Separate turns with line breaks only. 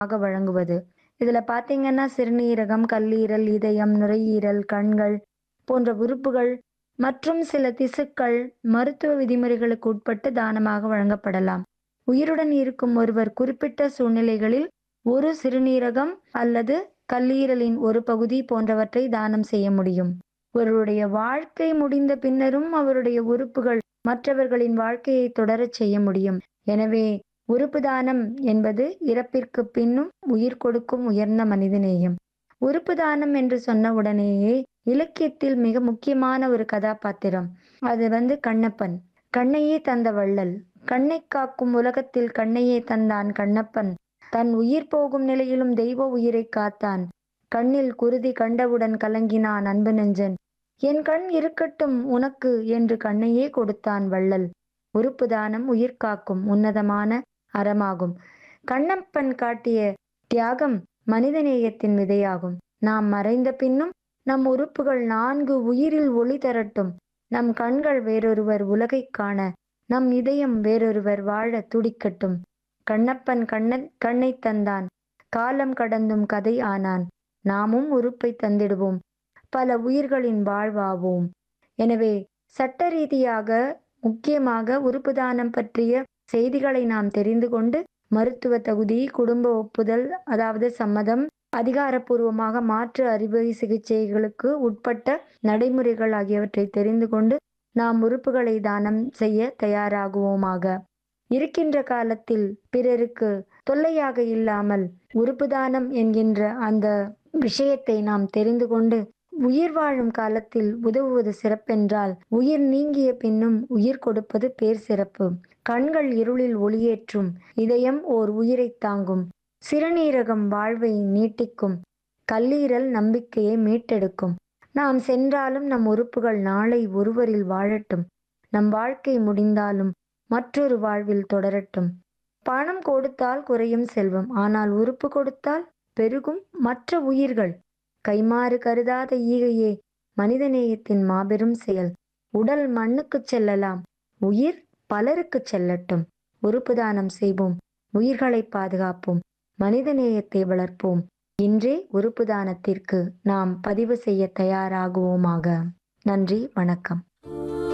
ஆக வழங்குவது. இதுல பார்த்தீங்கன்னா, சிறுநீரகம், கல்லீரல், இதயம், நுரையீரல், கண்கள் போன்ற உறுப்புகள் மற்றும் சில திசுக்கள் மருத்துவ விதிமுறைகளுக்கு உட்பட்டு தானமாக வழங்கப்படலாம். உயிருடன் இருக்கும் ஒருவர் குறிப்பிட்ட சூழ்நிலைகளில் ஒரு சிறுநீரகம் அல்லது கல்லீரலின் ஒரு பகுதி போன்றவற்றை தானம் செய்ய முடியும். ஒருவருடைய வாழ்க்கை முடிந்த பின்னரும் அவருடைய உறுப்புகள் மற்றவர்களின் வாழ்க்கையை தொடரச் செய்ய முடியும். எனவே, உறுப்பு தானம் என்பது இறப்பிற்குப் பின்னும் உயிர் கொடுக்கும் உயர்ந்த மனிதநேயம். உறுப்பு தானம் என்று சொன்ன உடனேயே இலக்கியத்தில் மிக முக்கியமான ஒரு கதாபாத்திரம். அது வந்து கண்ணப்பன். கண்ணையே தந்த வள்ளல். கண்ணைக் காக்கும் உலகத்தில் கண்ணையே தந்தான் கண்ணப்பன். தன் உயிர் போகும் நிலையிலும் தெய்வ உயிரைக் காத்தான். கண்ணில் குருதி கண்டவுடன் கலங்கினான் அன்பு நெஞ்சன். என் கண் இருக்கட்டும் உனக்கு என்று கண்ணையே கொடுத்தான் வள்ளல். உறுப்பு தானம் உயிர் காக்கும் உன்னதமான அறமாகும். கண்ணப்பன் காட்டிய தியாகம் மனிதநேயத்தின் விதையாகும். நாம் மறைந்த பின்னும் நம் உறுப்புகள் நான்கு உயிரில் ஒளி தரட்டும். நம் கண்கள் வேறொருவர் உலகைக் காண, நம் இதயம் வேறொருவர் வாழத் துடிக்கட்டும். கண்ணப்பன் கண்ணைத் தந்தான். காலம் கடந்தும் கதை ஆனான். நாமும் உறுப்பைத் தந்திடுவோம். பல உயிர்களின் வாழ்வாவோம். எனவே, சட்ட ரீதியாக முக்கியமாக உறுப்பு தானம் பற்றிய செய்திகளை நாம் தெரிந்து கொண்டு, மருத்துவ தகுதி, குடும்ப ஒப்புதல் அதாவது சம்மதம், அதிகாரப்பூர்வமாக மாற்று அறுவை சிகிச்சைகளுக்கு உட்பட்ட நடைமுறைகள் ஆகியவற்றை தெரிந்து கொண்டு, நாம் உறுப்புகளை தானம் செய்ய தயாராகுவோமாக. இருக்கின்ற காலத்தில் பிறருக்கு தொல்லையாக இல்லாமல் உறுப்பு தானம் என்கின்ற அந்த விஷயத்தை நாம் தெரிந்து கொண்டு, உயிர் வாழும் காலத்தில் உதவுவது சிறப்பென்றால், உயிர் நீங்கிய பின்னும் உயிர் கொடுப்பது பேர் சிறப்பு. கண்கள் இருளில் ஒளியேற்றும். இதயம் ஓர் உயிரைத் தாங்கும். சிறுநீரகம் வாழ்வை நீட்டிக்கும். கல்லீரல் நம்பிக்கையை மீட்டெடுக்கும். நாம் சென்றாலும் நம் உறுப்புகள் நாளை ஒருவரில் வாழட்டும். நம் வாழ்க்கை முடிந்தாலும் மற்றொரு வாழ்வில் தொடரட்டும். பணம் கொடுத்தால் குறையும் செல்வம். ஆனால் உறுப்பு கொடுத்தால் பெருகும் மற்ற உயிர்கள். கைம்மாறு கருதாத ஈகையே மனிதநேயத்தின் மாபெரும் செயல். உடல் மண்ணுக்குச் செல்லலாம். உயிர் பலருக்குச் செல்லட்டும். உறுப்பு தானம் செய்வோம். உயிர்களைப் பாதுகாப்போம். மனிதநேயத்தை வளர்ப்போம். இன்றே உறுப்பு தானத்திற்கு நாம் பதிவு செய்ய தயாராகுவோமாக. நன்றி, வணக்கம்.